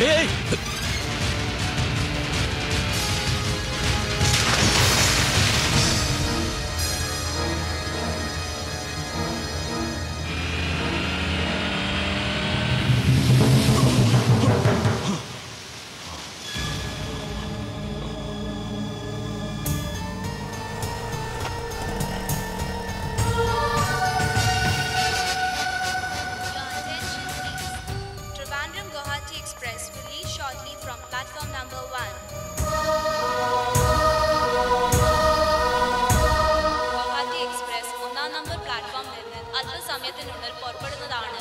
ఏయ్! Trivandrum Guwahati Express will leave shortly from platform number one. Guwahati express ഒന്നാം number പ്ലാറ്റ്ഫോമിൽ നിന്ന് അല്പസമയത്തിനുള്ളിൽ പുറപ്പെടുന്നതാണ്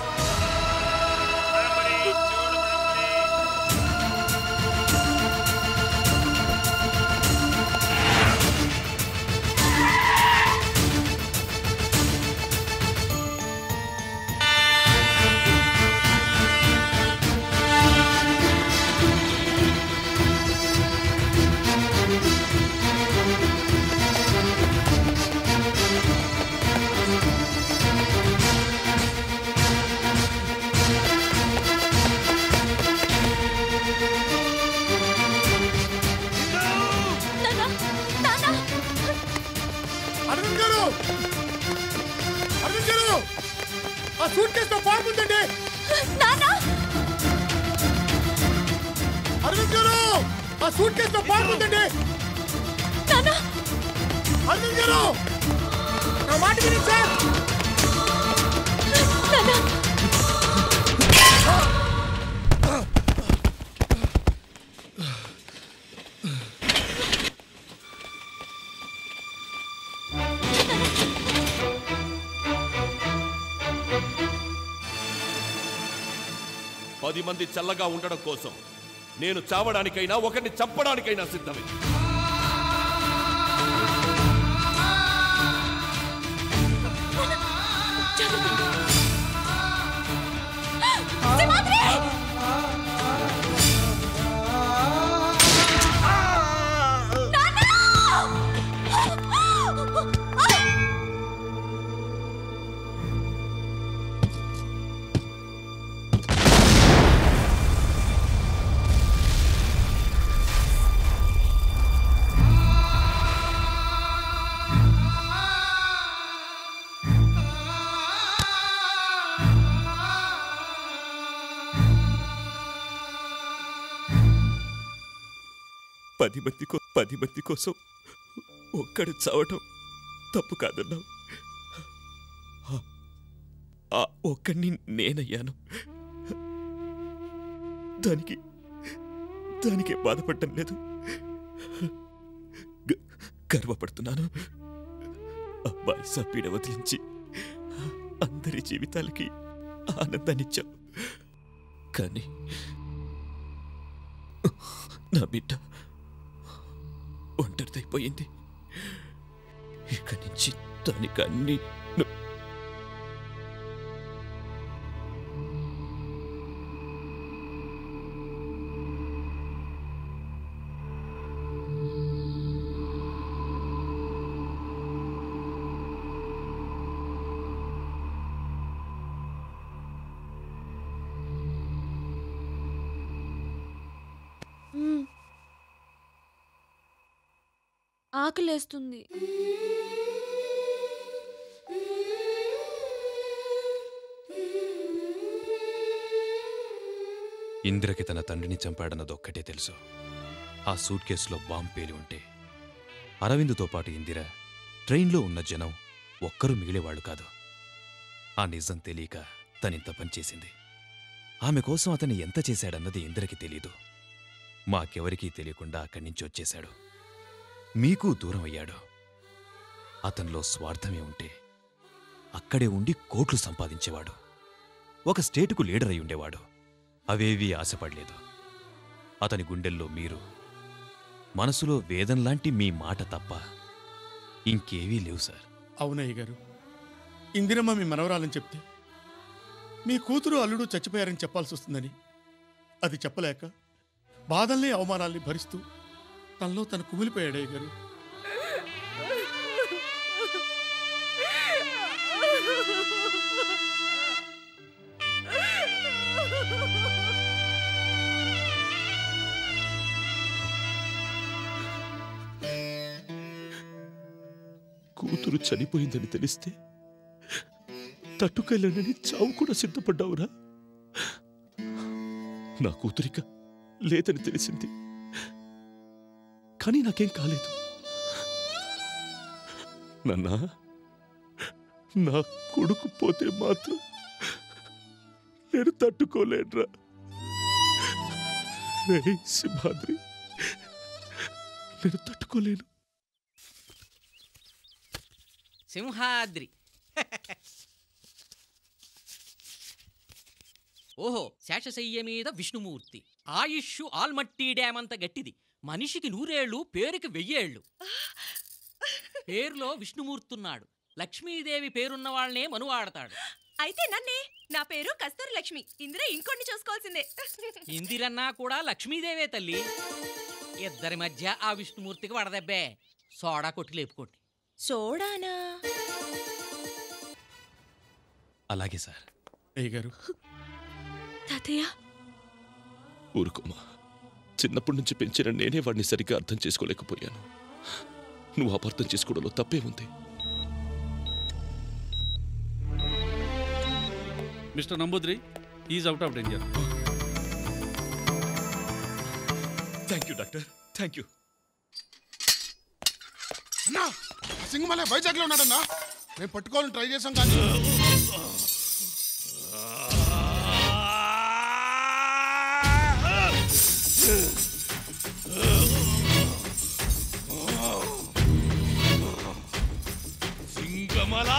అరవింద్ గారు అరవింద్ గారు ఆ సూట్ కేసులో ఫార్మ్ ఉందండి అరవింద్ గారు ఆ సూట్ కేసులో ఫార్మ్ ఉందండి అరవింద్ గారు నా మాట వినండి సార్ పది మంది చల్లగా ఉండడం కోసం నేను చావడానికైనా ఒకరిని చంపడానికైనా సిద్ధమే పది మంది కో పది మంది కోసం ఒక్కడు చావటం తప్పు కాదన్నావు ఆ- ఆ ఒక్కడిని నేనయ్యాను దానికి దానికే బాధపడటం లేదు గ- గర్వపడుతున్నాను అబ్బాయి సపీడ వదిలించి అందరి జీవితాలకి ఆనందాన్నిచ్చావు కానీ నా బిడ్డ ఒంటరిదైపోయింది ఇక నుంచి దానికి అన్ని ను- ఆకలేస్తుంది ఇందిరకి తన తండ్రిని చంపాడన్నదొక్కటే తెలుసు ఆ సూట్ కేసులో బాంబు పేలి ఉంటే అరవిందుతో పాటు ఇందిర ట్రైన్లో ఉన్న జనం ఒక్కరూ మిగిలేవాళ్ళు కాదు ఆ నిజం తెలియక తనింత పనిచేసింది ఆమె కోసం అతను ఎంత చేశాడన్నది ఇందిరకి తెలీదు మాకెవరికీ తెలియకుండా అక్కడి నుంచి వచ్చేశాడు మీకు దూరం అయ్యాడు అతనిలో స్వార్థమే ఉంటే అక్కడే ఉండి కోట్లు సంపాదించేవాడు ఒక స్టేటుకు లీడర్ అయి ఉండేవాడు అవేవీ ఆశపడలేదు అతని గుండెల్లో మీరు మనసులో వేదంలాంటి మీ మాట తప్ప ఇంకేవీ లేవు సార్ అవునయ్య గారు ఇందిరమ్మ మీ మనవరాలని చెప్తే మీ కూతురు అల్లుడు చచ్చిపోయారని చెప్పాల్సి వస్తుందని అది చెప్పలేక బాధల్ని అవమానాల్ని భరిస్తూ తనలో తను కుమిలిపోయాడయ్య గారు కూతురు చనిపోయిందని తెలిస్తే తట్టుకెళ్ళనని చావు కూడా సిద్ధపడ్డావురా నా కూతురిక లేదని తెలిసింది కానీ నాకేం కాలేదు నన్నా నా కొడుకు పోతే మాత్రం నేను తట్టుకోలేనురా రేయ్ సింహాద్రి నేను తట్టుకోలేను సింహాద్రి ఓహో శేషశయ్య మీద విష్ణుమూర్తి ఆయుష్ ఆల్మట్టి డ్యామ్ అంత గట్టిది మనిషికి నూరేళ్లు పేరుకి వెయ్యేళ్ళు పేరులో విష్ణుమూర్తున్నాడు లక్ష్మీదేవి పేరున్న వాళ్ళనే మనువాడతాడు అయితే నన్నే నా పేరు కస్తూరి లక్ష్మి ఇందులో ఇంకొన్ని చూసుకోవాల్సిందే ఇందిరన్నా కూడా లక్ష్మీదేవే తల్లి ఇద్దరి మధ్య ఆ విష్ణుమూర్తికి వడదెబ్బే సోడా కొట్టి లేపుకోండి సోడానా అలాగే సార్ అయ్య గారు తాతయ్య ఊరుకోమా చిన్నప్పటి నుంచి పెంచిన నేనే వాడిని సరిగ్గా అర్థం చేసుకోలేకపోయాను నువ్వు అపార్థం చేసుకోవడంలో తప్పే ఉంది mister Namboodiri is out of danger thank you doctor thank you అన్నా సింగమలే వైజాగ్ లో ఉన్నాడన్నా మేము పట్టుకోవాలని ట్రై చేసాం కానీ సింగమలా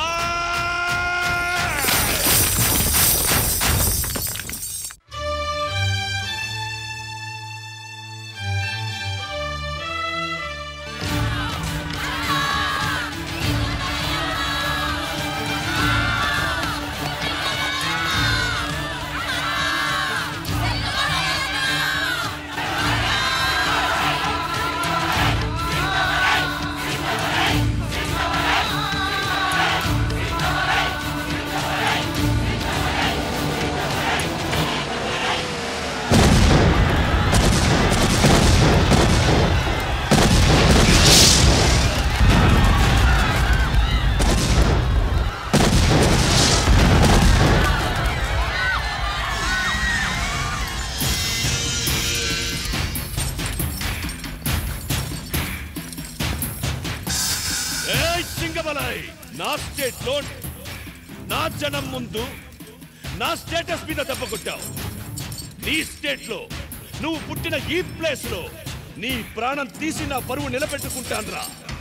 ఏయ్ సింగమలై నా స్టేట్ లో నా జనం ముందు నా స్టేటస్ మీద దెబ్బ కొట్టావు నీ స్టేట్ లో నువ్వు పుట్టిన ఈ ప్లేస్ లో నీ ప్రాణం తీసి నా పరువు నిలబెట్టుకుంటాన్రా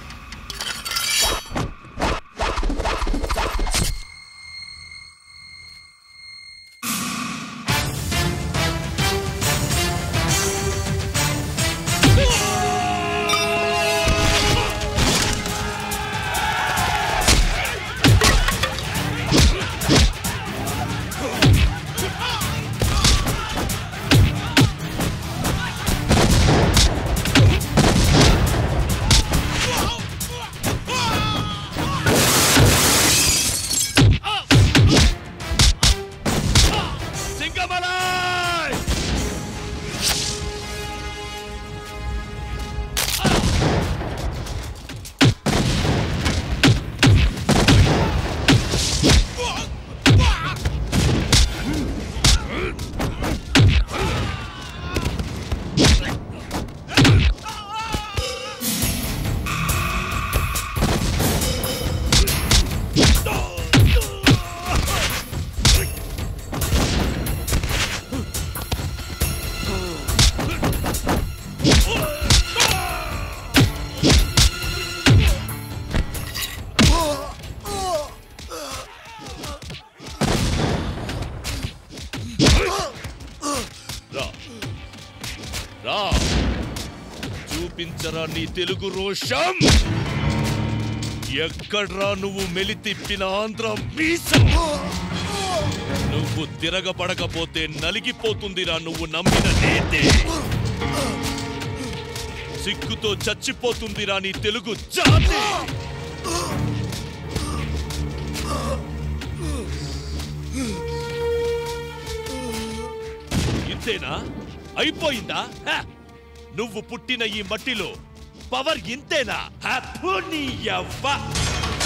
సింగమలై రా రా చూపించరా నీ తెలుగు రోషం ఎక్కడ్రా నువ్వు మెలి తిప్పిన ఆంధ్ర మీసం నువ్వు తిరగబడకపోతే నలిగిపోతుందిరా నువ్వు నమ్మిన నీతి సిగ్గుతో చచ్చిపోతుందిరా నీ తెలుగు జాతి ఇంతేనా అయిపోయిందా హ! నువ్వు పుట్టిన ఈ మట్టిలో పవర్ ఇంతేనా హ! ఫు నీ యవ్వ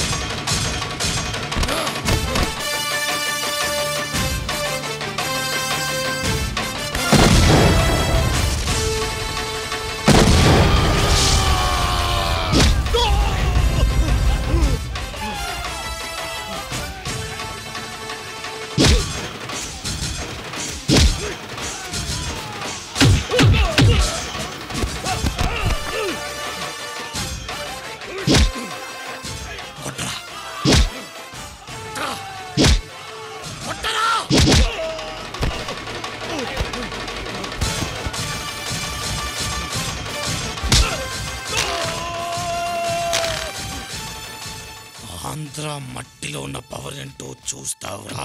మట్టిలో ఉన్న పవర్ ఏంటో చూస్తావురా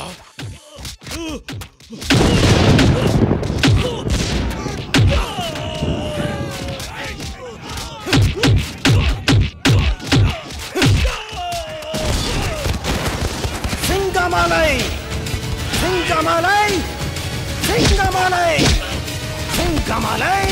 సింగమాలై సింగమాలై సింగమాలై సింగమాలై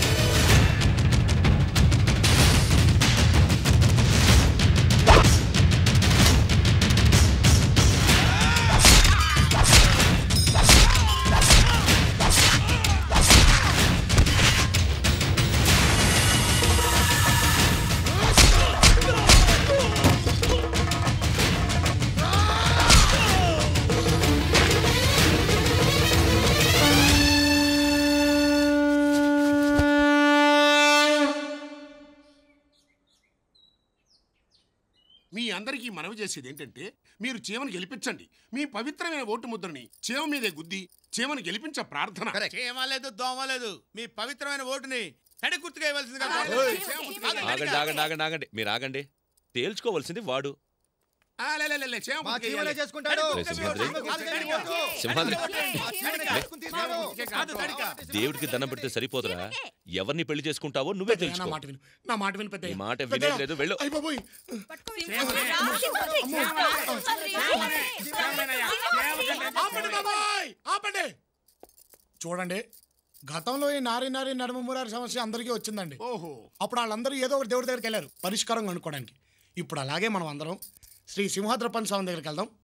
మీ అందరికీ మనవి చేసేది ఏంటంటే మీరు చీమను గెలిపించండి మీ పవిత్రమైన ఓటు ముద్రని చీమ మీదే గుద్ది చీమను గెలిపించ ప్రార్థన చేయమలేదు దోమలేదు మీ పవిత్రమైన ఓటుని తడి గుర్తుగా ఇవ్వాల్సిందిగా ఆగండి ఆగండి ఆగండి ఆగండి మీరు ఆగండి తేల్చుకోవాల్సింది వాడు ఆ, లే, లే, లే, లే, చీమ మా గుర్తుకే జీవనే ఇవ్వాలి. చేసుకుంటాడు రే, సింహాద్రి. సింహాద్రి దేవుడికి దండం పెడితే సరిపోదురా ఎవరిని పెళ్లి చేసుకుంటావో నువ్వే పెద్దయ్య, నా తెలుసుకో మాట విను నా మాట విను పెద్ద నీ మాట వినేది లేదు, వెళ్ళు. అయిపోయి ఆపండి బాబాయ్ ఆపండి చూడండి గతంలో ఈ నారి నారి నడుమ మురారి సమస్య అందరికీ వచ్చిందండి ఓహో అప్పుడు వాళ్ళందరూ ఏదో ఒకటి దేవుడి దగ్గరికి వెళ్ళారు పరిష్కారం కనుక్కోవడానికి ఇప్పుడు అలాగే మనం అందరం శ్రీ సింహాద్రపన్ స్వామి దగ్గరికి వెళ్దాం